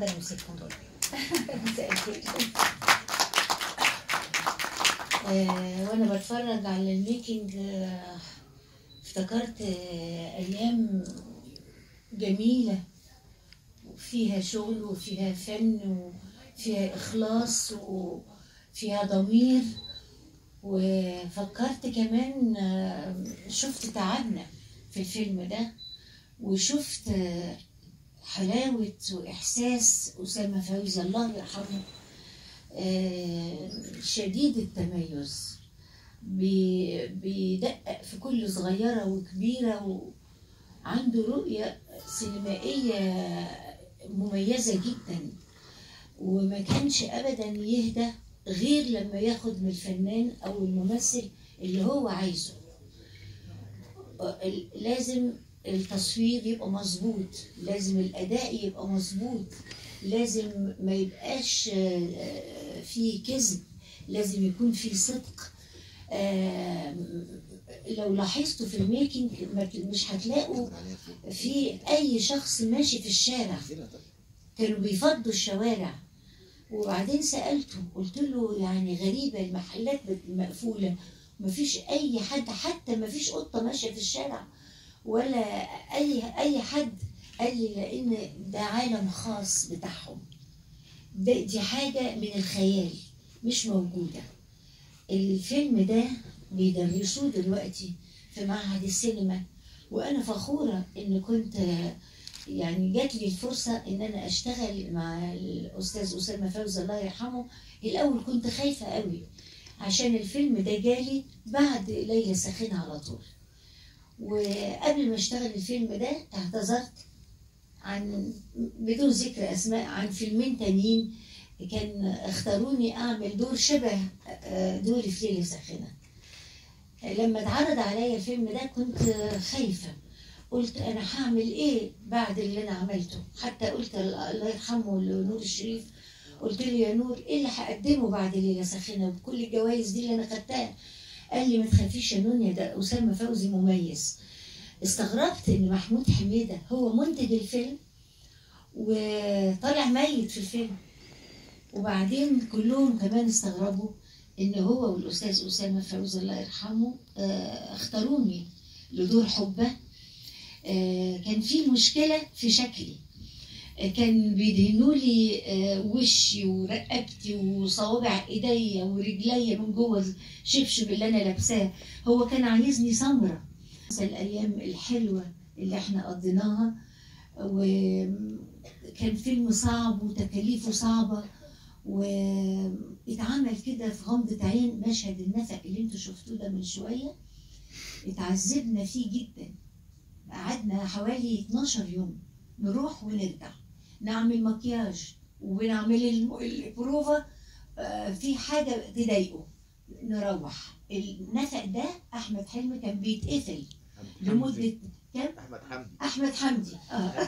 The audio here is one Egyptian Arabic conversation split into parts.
اتفضلي مسك كنترول مساء الخير آه، وانا بتفرج على الميكنج آه، افتكرت آه، ايام جميله وفيها شغل وفيها فن وفيها اخلاص وفيها ضمير وفكرت كمان آه، شفت تعبنا في الفيلم ده وشفت آه، حلاوة وإحساس أسامة فوزي الله يرحمه آه، شديد التميز بي- بيدقق في كل صغيرة وكبيرة وعنده رؤية سينمائية مميزة جدا وما كانش أبدا يهدى غير لما ياخد من الفنان أو الممثل اللي هو عايزه ال- لازم التصوير يبقى مظبوط لازم الأداء يبقى مظبوط لازم ما يبقاش آه، فيه كذب لازم يكون فيه صدق آه، لو لاحظتوا في الميكنج ما ت- مش هتلاقوا في أي شخص ماشي في الشارع كانوا بيفضوا الشوارع وبعدين سألته قلت له يعني غريبة المحلات بت- مقفولة مفيش أي حد حتى مفيش قطة ماشية في الشارع ولا أي أي حد قال لي لأن ده عالم خاص بتاعهم ده دي حاجة من الخيال مش موجودة الفيلم ده بيدرسوه دلوقتي في معهد السينما وأنا فخورة إن كنت يعني جات لي الفرصة إن أنا أشتغل مع الأستاذ أسامة فوزي الله يرحمه الأول كنت خايفة قوي عشان الفيلم ده جالي بعد ليلة ساخنة على طول وقبل ما اشتغل الفيلم ده اعتذرت عن بدون ذكر اسماء عن فيلمين تانيين كان اختاروني اعمل دور شبه آه، دوري في ليله ساخنه لما اتعرض عليا الفيلم ده كنت خايفه قلت انا هعمل ايه بعد اللي انا عملته حتى قلت الله يرحمه لنور الشريف قلت له يا نور ايه اللي هقدمه بعد ليله ساخنه بكل الجوائز دي اللي انا خدتها قال لي ما تخافيش يا نونيا ده اسامه فوزي مميز استغربت ان محمود حميده هو منتج الفيلم وطالع ميت في الفيلم وبعدين كلهم كمان استغربوا ان هو والاستاذ اسامه فوزي الله يرحمه آه، اختاروني لدور حبه آه، كان في مشكله في شكلي آه، كان بيدهنوا لي آه، وشي ورقبتي وصوابع ايديا ورجليا من جوه الشبشب اللي انا لابساه هو كان عايزني سمره الايام الحلوه اللي احنا قضيناها وكان فيلم صعب وتكاليفه صعبه واتعمل كده في غمضة عين مشهد النفق اللي انتوا شفتوه ده من شوية اتعذبنا فيه جدا قعدنا حوالي 12 يوم نروح ونرجع نعمل مكياج ونعمل الم- البروفا آه، في حاجة تضايقه نروح النفق ده أحمد حلمي كان بيتقفل لمدة كام؟ احمد حمدي أحمد حمدي آه.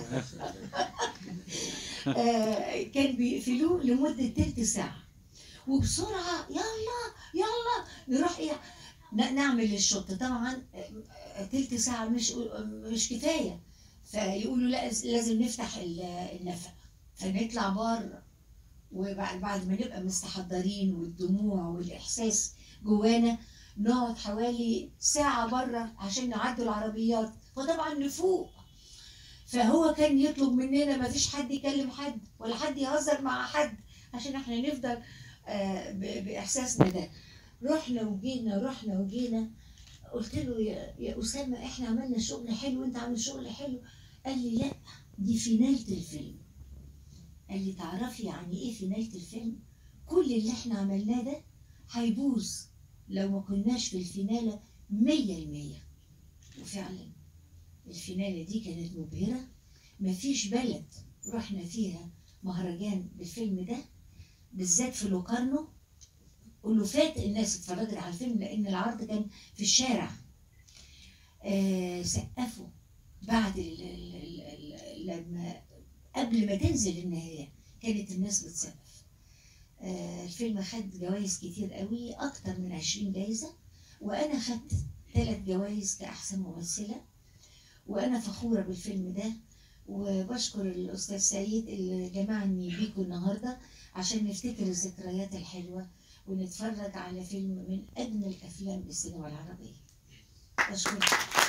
آه، كان بيقفلوه لمدة تلت ساعة وبسرعة يلا يلا نروح ايه ن- نعمل الشط طبعا آه، تلت ساعة مش مش كفاية فيقولوا لا لازم نفتح ال- النفق فنطلع بره وبعد بعد ما نبقى مستحضرين والدموع والإحساس جوانا نقعد حوالي ساعة بره عشان نعدوا العربيات فطبعا نفوق فهو كان يطلب مننا ما فيش حد يكلم حد ولا حد يهزر مع حد عشان احنا نفضل آه، ب- بإحساسنا ده رحنا وجينا رحنا وجينا قلت له يا, يا أسامة احنا عملنا شغل حلو وانت عامل شغل حلو قال لي لا دي فينالة الفيلم قال لي تعرفي يعني ايه فينالة الفيلم كل اللي احنا عملناه ده هيبوظ لو ما كناش في الفينالة مية المية وفعلا الفينالة دي كانت مبهرة مفيش بلد رحنا فيها مهرجان بالفيلم ده بالذات في لوكارنو ألوفات الناس اتفرجت على الفيلم لأن العرض كان في الشارع آه سقفوا بعد ال ال ال ال لما قبل ما تنزل النهاية كانت الناس بتسقف آه الفيلم خد جوائز كتير قوي أكتر من عشرين جايزة وأنا خدت ثلاث جوائز كأحسن ممثلة وأنا فخورة بالفيلم ده وبشكر الاستاذ سيد اللي جمعني بيكم النهارده عشان نفتكر الذكريات الحلوه ونتفرج على فيلم من اجمل افلام السينما العربيه بشكرك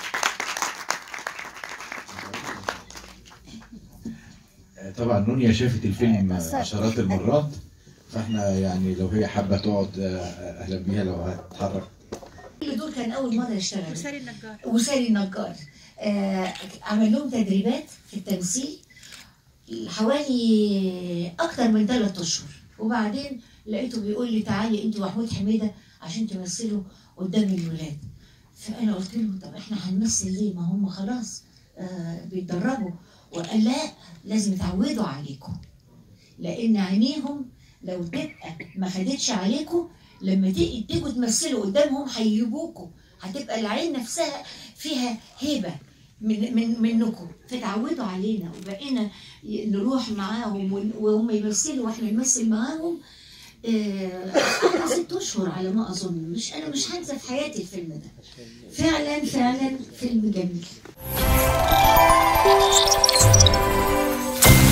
طبعا نونيا شافت الفيلم أثر. عشرات المرات فاحنا يعني لو هي حابه تقعد آه، اهلا بيها لو هتتحرك كل دول كان اول مره يشتغلوا وساري النجار وساري النجار آه عمل لهم تدريبات في التمثيل حوالي اكتر من ثلاث اشهر وبعدين لقيته بيقول لي تعالي انت ومحمود حميده عشان تمثلوا قدام الولاد فانا قلت له طب احنا هنمثل ليه ما هم خلاص آه بيتدربوا وقال لا لازم يتعودوا عليكم لان عينيهم لو تبقى ما خدتش عليكم لما تيجي تيجوا تمثلوا قدامهم هيجيبوكوا هتبقى العين نفسها فيها هيبه من من منكم فتعودوا علينا وبقينا ي- نروح معاهم ون- وهم يمثلوا واحنا نمثل معاهم آه، قعدنا ست اشهر على ما اظن مش انا مش هنسى في حياتي الفيلم ده فعلا فعلا فيلم جميل